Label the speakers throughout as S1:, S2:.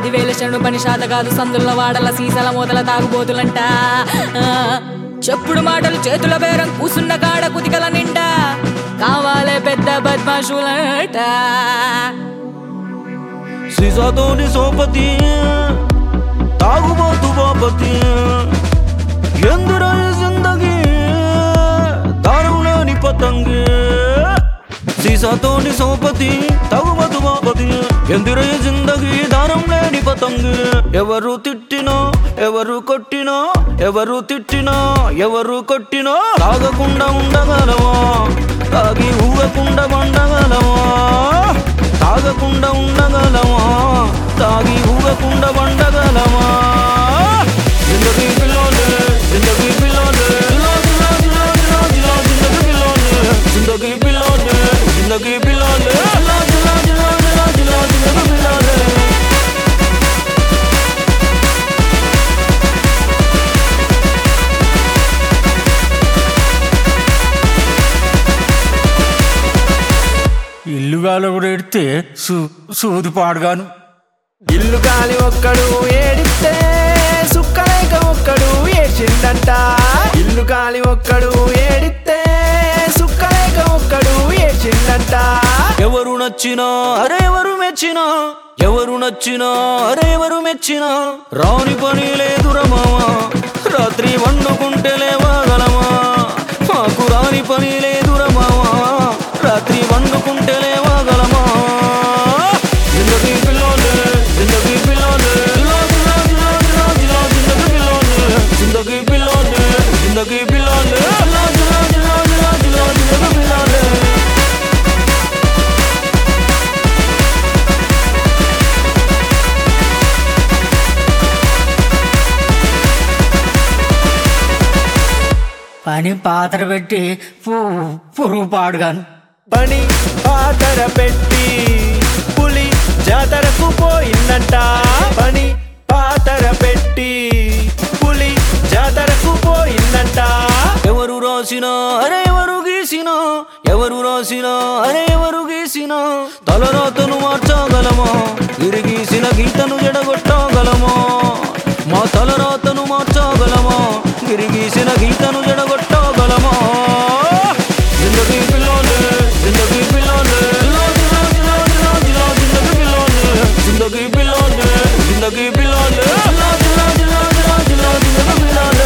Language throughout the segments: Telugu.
S1: పదివేల శరణు పని శాత కాదు సందుల వాడల సీసల మూతల తాగుబోతులంట ఆ, చెప్పుడు మాటలు చేతుల బేరం కూసున్న కాడ కుతికల నిండా కావాలే పెద్ద బద్మాషులంట
S2: సీసాతోని సోపతి తాగుబోతు బాపతి ఎందురా ఈ జిందగీ దారుణాని పతంగి సీసాతోని సోపతి తాగుబోతు బాపతి ఎందురా ఈ జిందగీ దారం లేని పతంగి ఎవరు తిట్టినా ఎవరు కొట్టినా ఎవరు తిట్టినా ఎవరు కొట్టినా తాగకుండా ఉండగలవా తాగి ఊగకుండా వండగలవా తాగకుండా ఉండగలమా తాగి ఊగకుండా వండగలమా జిందగీ పిల్లోలే జిందగీ పిల్లోలే జిలా జిలా జిలా జిలా జిలా జిందగీ పిల్లోలే జిందగీ పిల్లోలే జిందగీ పిల్లోలే జిలా జిలా జిలా జిలా జిలా జిందగీ పిల్లోలే
S3: ఇల్లు గాలి కూడా ఎడితే సూ సూది పాడుగాను
S4: ఇల్లు కాలి ఒక్కడు ఏడిస్తే సుక్కలేక ఒక్కడు ఏడ్చిందంట ఇల్లు కాలి ఒక్కడు ఏడిస్తే సుక్కలేక ఒక్కడు ఏడ్చిందంట
S2: ఎవరు నచ్చినా అరే ఎవరు మెచ్చినా ఎవరు నచ్చినా అరే ఎవరు మెచ్చినా రాని పని లేదురా మామా రాత్రి వండుకుంటే లేవగలమా మాకు రాని పని లేదురా మామా రాత్రి వండుకుంటే లేవగలమా జిందగీ పిల్లోలే జిందగీ పిల్లోలే జిలా జిలా జిలా జిలా జిలా జిందగీ పిల్లోలే జిందగీ పిల్లోలే జిందగీ పిల్లోలే జిలా జిలా జిలా జిలా జిలా జిందగీ పిల్లోలే
S3: పని పాత్ర పెట్టి పు- పురుగు పాడుగాను
S4: పని పాతర పెట్టి పులి జాతరకు పోయిందంట పని పాతర పెట్టి పులి జాతరకు పోయిందంట
S2: ఎవరు రాసినా అరే ఎవరు గీసినా ఎవరు రాసినా అరే ఎవరు గీసినా తలరాతను మార్చగలమా ఇరిగీసిన గీతను జడగొట్టగలమా మా తలరాతను మార్చగలమా ఇరిగీసిన గీతను జడగొట్టగలమా జిందగీ పిల్లోలే జిందగీ పిల్లోలే జిలా జిలా జిలా జిలా జిలా జిందగీ పిల్లోలే జిందగీ పిల్లోలే జిందగీ పిల్లోలే జిలా జిలా జిలా జిలా జిలా జిందగీ పిల్లోలే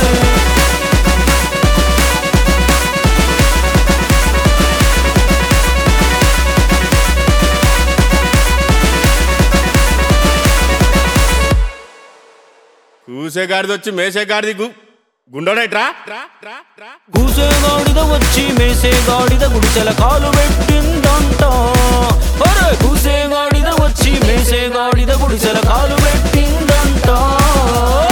S5: కూసేగాడిది వచ్చి మేసేగాడిది గు గుండోడేట్రా
S2: కూసేగాడిద వచ్చి మేసేగాడిద గుడిసెల కాలు పెట్టిందంట అరే కూసేగాడిద వచ్చి మేసేగాడిద గుడిసెల కాలు పెట్టిందంట